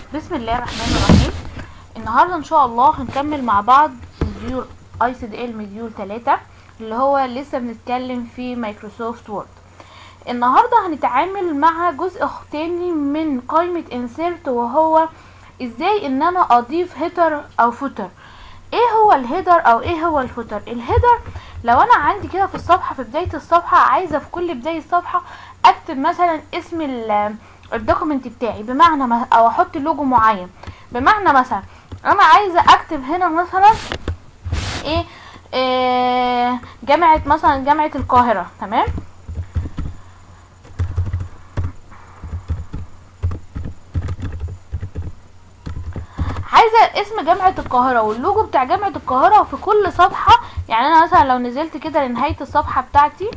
بسم الله الرحمن الرحيم النهارده ان شاء الله هنكمل مع بعض مديول اي سي دي ال مديول 3 اللي هو لسه بنتكلم في مايكروسوفت وورد النهارده هنتعامل مع جزء تاني من قائمة انسيرت وهو ازاي ان انا اضيف هيدر او فوتر ايه هو الهيدر او ايه هو الفوتر الهيدر لو انا عندي كده في الصفحه في بدايه الصفحه عايزه في كل بدايه الصفحه اكتب مثلا اسم الدوكيمنت بتاعي بمعنى ما او احط لوجو معين بمعنى مثلا انا عايزه اكتب هنا مثلا ايه, إيه جامعه مثلا جامعه القاهره تمام عايزه اسم جامعه القاهره واللوجو بتاع جامعه القاهره في كل صفحه يعني انا مثلا لو نزلت كده لنهايه الصفحه بتاعتي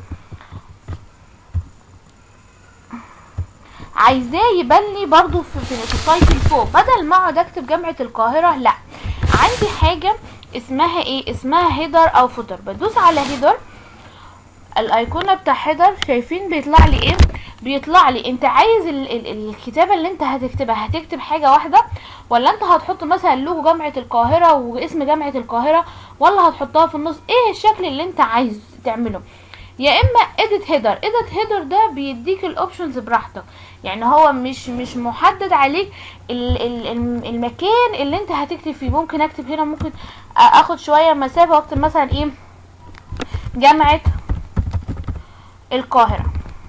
عايزاه يبان لي برضو في, في, في التايتل فوق بدل ما اقعد اكتب جامعه القاهره لا عندي حاجه اسمها ايه اسمها هيدر او فوتر بدوس على هيدر الايقونه بتاع هيدر شايفين بيطلع لي ايه بيطلع لي انت عايز ال ال الكتابه اللي انت هتكتبها هتكتب حاجه واحده ولا انت هتحط مثلا لوجو جامعه القاهره واسم جامعه القاهره ولا هتحطها في النص ايه الشكل اللي انت عايز تعمله يا اما اديت هيدر اديت هيدر ده بيديك الاوبشنز براحتك يعني هو مش مش محدد عليك ال ال المكان اللي انت هتكتب فيه ممكن اكتب هنا ممكن اخد شويه مسافه واكتب مثلا ايه جامعه القاهره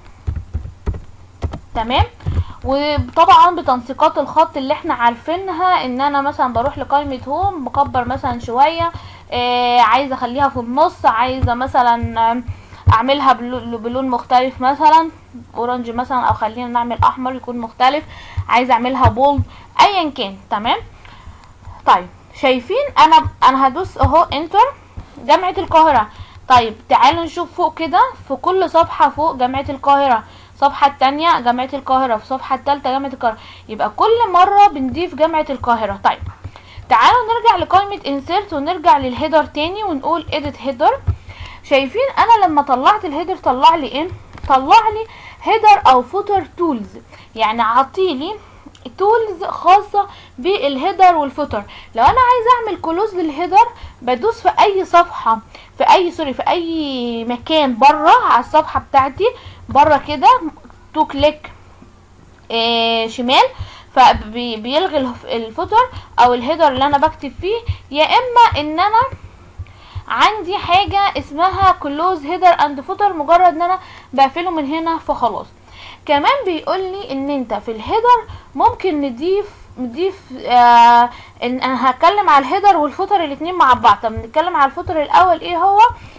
تمام وطبعا بتنسيقات الخط اللي احنا عارفينها ان انا مثلا بروح لقائمه هوم بكبر مثلا شويه آه عايزه اخليها في النص عايزه مثلا اعملها بلون مختلف مثلا اورنج مثلا او خلينا نعمل احمر يكون مختلف عايزه اعملها بولد ايا كان تمام طيب شايفين انا انا هدوس اهو انتر جامعه القاهره طيب تعالوا نشوف فوق كده في كل صفحه فوق جامعه القاهره الصفحة التانية جامعة القاهرة في الصفحة التالتة جامعة القاهرة يبقى كل مرة بنضيف جامعة القاهرة طيب تعالوا نرجع لقائمة insert ونرجع للهيدر تاني ونقول edit header شايفين انا لما طلعت الهيدر طلع لي ايه طلع لي هيدر او فوتر تولز يعني عطيلي تولز خاصة بالهيدر والفوتر لو انا عايزه اعمل كلوز للهيدر بدوس في اي صفحة في اي سوري في اي مكان بره على الصفحة بتاعتي بره كده تو كليك آه شمال فبيلغي الفوتر او الهيدر اللي انا بكتب فيه يا اما ان انا عندي حاجة اسمها كلوز هيدر اند فوتر مجرد ان انا بقفله من هنا فخلاص كمان بيقول لي ان انت في الهيدر ممكن نضيف نضيف آه ان انا هتكلم على الهيدر والفوتر الاتنين مع بعض طب نتكلم على الفوتر الاول ايه هو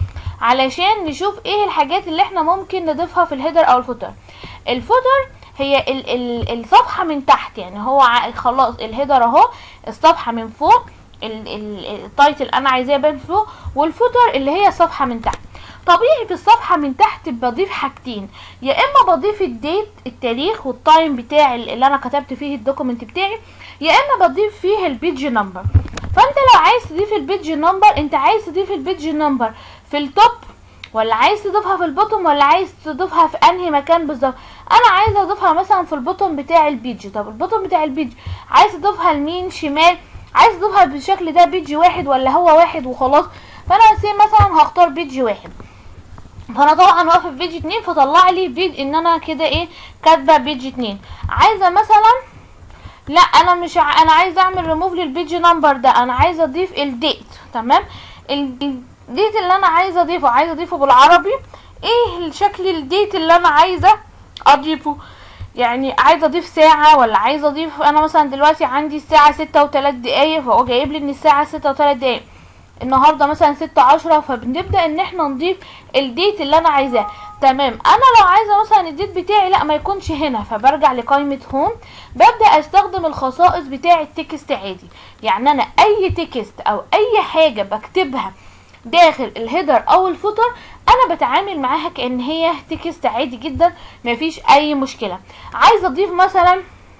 علشان نشوف ايه الحاجات اللي احنا ممكن نضيفها في الهيدر او الفوتر الفوتر هي ال ال الصفحة من تحت يعني هو خلاص الهيدر اهو الصفحة من فوق التايتل انا عايزاه يبان فوق والفوتر اللي هي صفحة من تحت طبيعي في الصفحة من تحت بضيف حاجتين يا اما بضيف الديت التاريخ والتايم بتاع اللي انا كتبت فيه الدوكيمنت بتاعي يا اما بضيف فيه البيج نمبر فانت لو عايز تضيف البيج نمبر انت عايز تضيف البيج نمبر في التوب ولا عايز تضيفها في البوتوم ولا عايز تضيفها في انهي مكان بالظبط انا عايزه اضيفها مثلا في البوتوم بتاع البيج طب البوتوم بتاع البيج عايز تضيفها لمين شمال عايز تضيفها بالشكل ده بيج واحد ولا هو واحد وخلاص فانا سي مثلا هختار بيج واحد فانا طبعا واقفه في بيج اتنين فطلع لي بيج ان انا كده ايه كاتبه بيج اتنين عايزه مثلا لا انا مش ع... انا عايزه اعمل ريموف للبيج نمبر ده انا عايزه اضيف الديت تمام الديت اللي انا عايزه اضيفه عايزه اضيفه بالعربي ايه شكل الديت اللي انا عايزه اضيفه يعني عايزه اضيف ساعه ولا عايزه اضيف انا مثلا دلوقتي عندي الساعه ستة وتلات دقايق فهو جايب لي ان الساعه ستة وتلات دقايق النهارده مثلا ستة عشرة فبنبدا ان احنا نضيف الديت اللي انا عايزاه تمام انا لو عايزه مثلا الديت بتاعي لا ما يكونش هنا فبرجع لقائمه هوم ببدا استخدم الخصائص بتاع التكست عادي يعني انا اي تكست او اي حاجه بكتبها داخل الهيدر او الفوتر انا بتعامل معاها كان هي تكست عادي جدا مفيش اي مشكله عايزه اضيف مثلا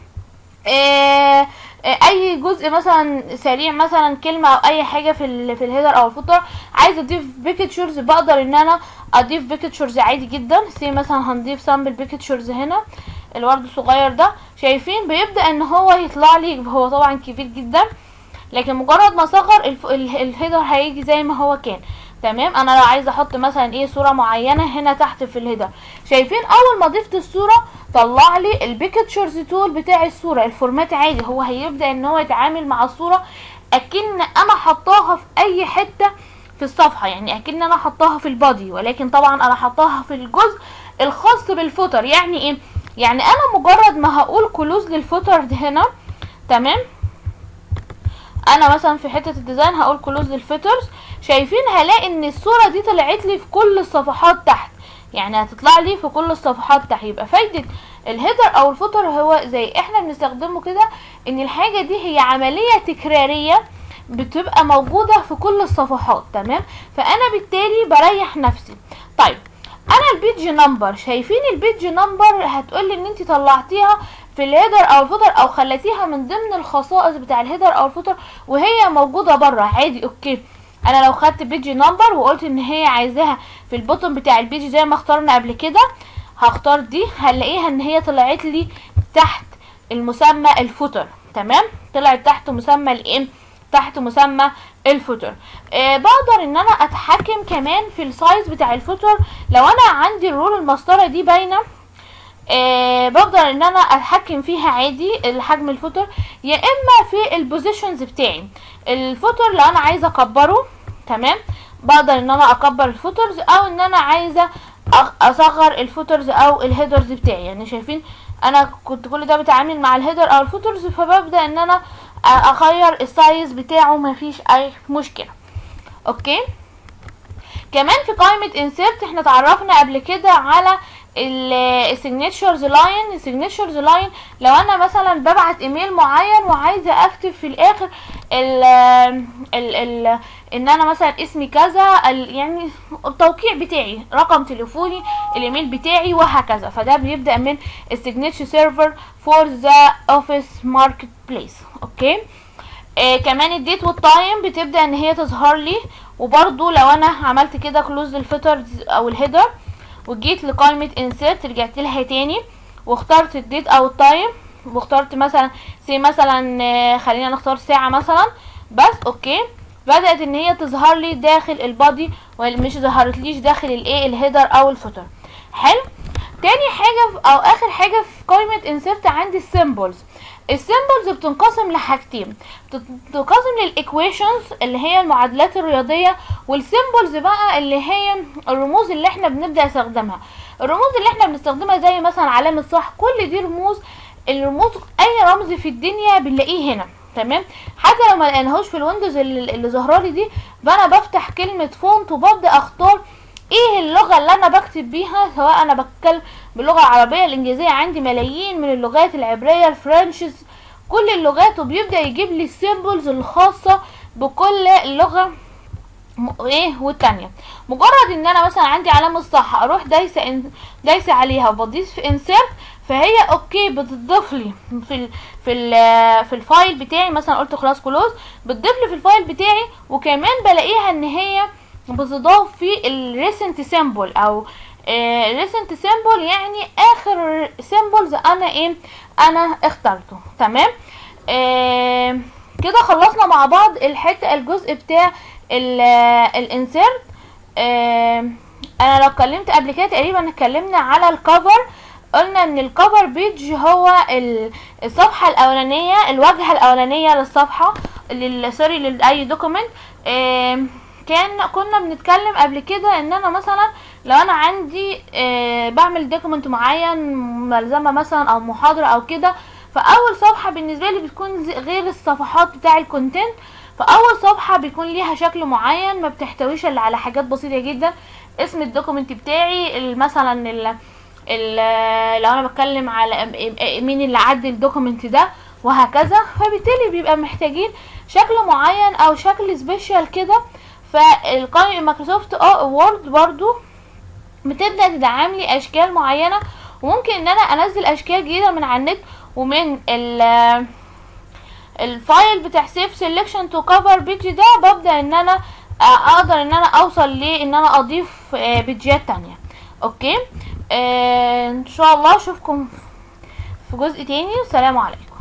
آه اي جزء مثلا سريع مثلا كلمه او اي حاجه في ال في الهيدر او الفوتر عايزه اضيف بيكتشرز بقدر ان انا اضيف بيكتشرز عادي جدا سي مثلا هنضيف سامبل بيكتشرز هنا الورد الصغير ده شايفين بيبدا ان هو يطلع لي هو طبعا كبير جدا لكن مجرد ما صغر الف... ال- الهيدر هيجي زي ما هو كان تمام انا لو عايزه احط مثلا ايه صوره معينه هنا تحت في الهيدر شايفين اول ما ضفت الصوره طلع لي البيكتشرز تول بتاع الصوره الفورمات عادي هو هيبدا ان هو يتعامل مع الصوره اكن انا حطاها في اي حته في الصفحه يعني اكن انا حطاها في البادي ولكن طبعا انا حطاها في الجزء الخاص بالفوتر يعني ايه يعني انا مجرد ما هقول كلوز للفوتر ده هنا تمام انا مثلا في حته الديزاين هقول كلوز للفيترز شايفين هلاقي ان الصوره دي طلعت لي في كل الصفحات تحت يعني هتطلع لي في كل الصفحات تحت يبقى فايده الهيدر او الفوتر هو زي احنا بنستخدمه كده ان الحاجه دي هي عمليه تكراريه بتبقى موجوده في كل الصفحات تمام فانا بالتالي بريح نفسي طيب انا البيج نمبر شايفين البيج نمبر هتقولي ان انت طلعتيها في الهيدر او الفوتر او خليتيها من ضمن الخصائص بتاع الهيدر او الفوتر وهي موجوده بره عادي اوكي انا لو خدت بيج نمبر وقلت ان هي عايزاها في البوتن بتاع البيج زي ما اخترنا قبل كده هختار دي هنلاقيها ان هي طلعت لي تحت المسمى الفوتر تمام طلعت تحت مسمى الايه تحت مسمى الفوتر آه بقدر ان انا اتحكم كمان في السايز بتاع الفوتر لو انا عندي الرول المسطره دي باينه آه بقدر ان انا اتحكم فيها عادي الحجم الفوتر يا اما في البوزيشنز بتاعي الفوتر لو انا عايزه اكبره تمام بقدر ان انا اكبر الفوترز او ان انا عايزه أغ- اصغر الفوترز او الهيدرز بتاعي يعني شايفين انا كنت كل ده بتعامل مع الهيدر او الفوترز فببدا ان انا أ- اغير السايز بتاعه مفيش اي مشكله اوكي كمان في قائمة insert احنا اتعرفنا قبل كده على السيجنتشرز لاين السيجنتشرز لاين لو انا مثلا ببعت ايميل معين وعايزه اكتب في الاخر ال ال ال ان انا مثلا اسمي كذا ال يعني التوقيع بتاعي رقم تليفوني الايميل بتاعي وهكذا فده بيبدا من السيجنتشر سيرفر فور ذا اوفيس ماركت بليس اوكي آه كمان الديت والتايم بتبدا ان هي تظهر لي وبرضو لو انا عملت كده كلوز للفيتر او الهيدر وجيت لقائمة insert رجعت لها تاني واخترت الديت او التايم واخترت مثلا سي مثلا آه، خلينا نختار ساعة مثلا بس اوكي بدأت ان هي تظهر لي داخل البادي مش ظهرت ليش داخل الايه الهيدر او الفوتر حلو تاني حاجة في- او اخر حاجة في قائمة insert عندي السيمبلز السيمبلز بتنقسم لحاجتين بتنقسم للايكويشنز اللي هي المعادلات الرياضيه والسيمبلز بقى اللي هي الرموز اللي احنا بنبدا نستخدمها الرموز اللي احنا بنستخدمها زي مثلا علامه صح كل دي رموز الرموز اي رمز في الدنيا بنلاقيه هنا تمام حتى لو ما لقيناهوش في الويندوز اللي, اللي ظاهره لي دي فانا بفتح كلمه فونت وببدا اختار ايه اللغه اللي انا بكتب بيها سواء انا بتكلم باللغه العربيه الانجليزيه عندي ملايين من اللغات العبريه الفرنشز كل اللغات وبيبدا يجيب لي السيمبلز الخاصه بكل لغه م- ايه والتانية مجرد ان انا مثلا عندي علامة صح اروح دايسة إن دايسة عليها وبضيف في انسيرت فهي اوكي بتضيف لي في ال في ال في الفايل بتاعي مثلا قلت خلاص كلوز بتضيف لي في الفايل بتاعي وكمان بلاقيها ان هي بتضاف في الريسنت سيمبل او ريسنت سيمبل يعني اخر سيمبلز انا ايه انا اخترته تمام آه كده خلصنا مع بعض الحته الجزء بتاع الانسيرت انا لو اتكلمت قبل كده تقريبا اتكلمنا على الكفر قلنا ان الكفر بيج هو ال- الصفحه الاولانيه الواجهه الاولانيه للصفحه لل سوري لاي دوكيمنت كان كنا بنتكلم قبل كده ان انا مثلا لو انا عندي آه، بعمل دوكيمنت معين ملزمه مثلا او محاضره او كده فاول صفحه بالنسبه لي بتكون زي- غير الصفحات بتاع الكونتنت فاول صفحه بيكون ليها شكل معين ما بتحتويش الا على حاجات بسيطه جدا اسم الدوكيمنت بتاعي ال- مثلا ال ال- لو انا بتكلم على ام- ام- مين اللي عدل الدوكيمنت ده وهكذا فبالتالي بيبقى محتاجين شكل معين او شكل سبيشال كده فالقائمة مايكروسوفت وورد برضو بتبدأ تدعم لي اشكال معينة وممكن ان انا انزل اشكال جديدة من على النت ومن ال الفايل بتاع سيف سيلكشن تو كفر بيج ده ببدأ ان انا آه، اقدر ان انا اوصل ل ان انا اضيف آه، بيجات تانية اوكي آه، ان شاء الله اشوفكم في جزء تاني والسلام عليكم